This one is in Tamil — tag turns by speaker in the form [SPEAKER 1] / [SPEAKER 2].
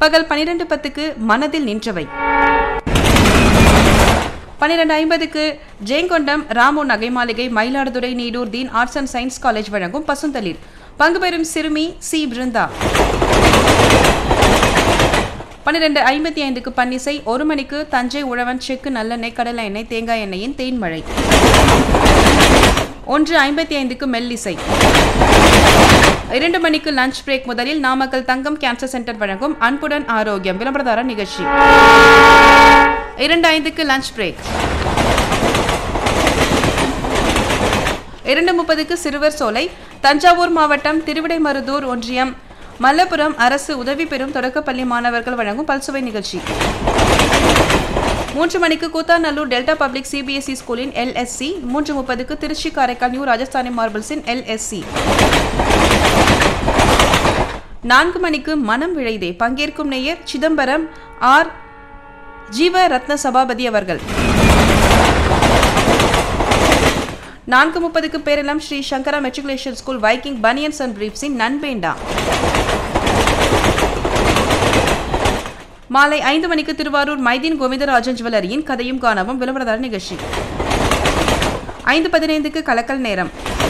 [SPEAKER 1] பகல் பனிரெண்டு பத்துக்கு மனதில் நின்றவை பன்னிரண்டு ஐம்பதுக்கு ஜெயங்கொண்டம் ராமு நகை மாளிகை Mayiladuthurai Needur Deen arts and science college வழங்கும் பசுந்தளிர் பங்கு பெறும் சிறுமி சி பிருந்தா பன்னிரண்டு ஐம்பத்தி ஐந்துக்கு பன்னிசை ஒரு மணிக்கு தஞ்சை உழவன் செக்கு நல்லெண்ணெய் கடலை எண்ணெய் தேங்காய் எண்ணெயின் தேன்மழை ஒன்று ஐம்பத்தி ஐந்துக்கு மெல்லிசை இரண்டு மணிக்கு லஞ்ச் பிரேக் முதலில் நாமக்கல் தங்கம் கேன்சர் சென்டர் வழங்கும் அன்புடன் ஆரோக்கியம் விளம்பரதார நிகழ்ச்சி இரண்டு ஐந்துக்கு லஞ்ச் பிரேக் இரண்டு முப்பதுக்கு சிறுவர் சோலை தஞ்சாவூர் மாவட்டம் திருவிடைமருதூர் ஒன்றியம் மல்லபுரம் அரசு உதவி பெறும் தொடக்கப்பள்ளி மாணவர்கள் வழங்கும் பல்சுவை நிகழ்ச்சி மூன்று மணிக்கு கூத்தாநல்லூர் டெல்டா பப்ளிக் சிபிஎஸ்இ ஸ்கூலின் எல்எஸ்சி மூன்று முப்பதுக்கு திருச்சி காரைக்கால் நியூ ராஜஸ்தானி மார்பிள்ஸின் எல்எஸ்சி நான்கு மணிக்கு மனம் விழைதே பங்கேற்கும் நேயர் சிதம்பரம் ஆர் ஜீவ ரத்ன சபாபதி அவர்கள் நான்கு முப்பதுக்கு Peralam Shri Sankara matriculation school Viking banians and பிரீப்ஸின் நண்பேண்டா மாலை ஐந்து மணிக்கு திருவாரூர் மைதீன் கோவிந்தராஜன் ஜுவல்லரியின் கதையும் காணவும் விளம்பரதார நிகழ்ச்சி ஐந்து பதினைந்துக்கு கலக்கல் நேரம்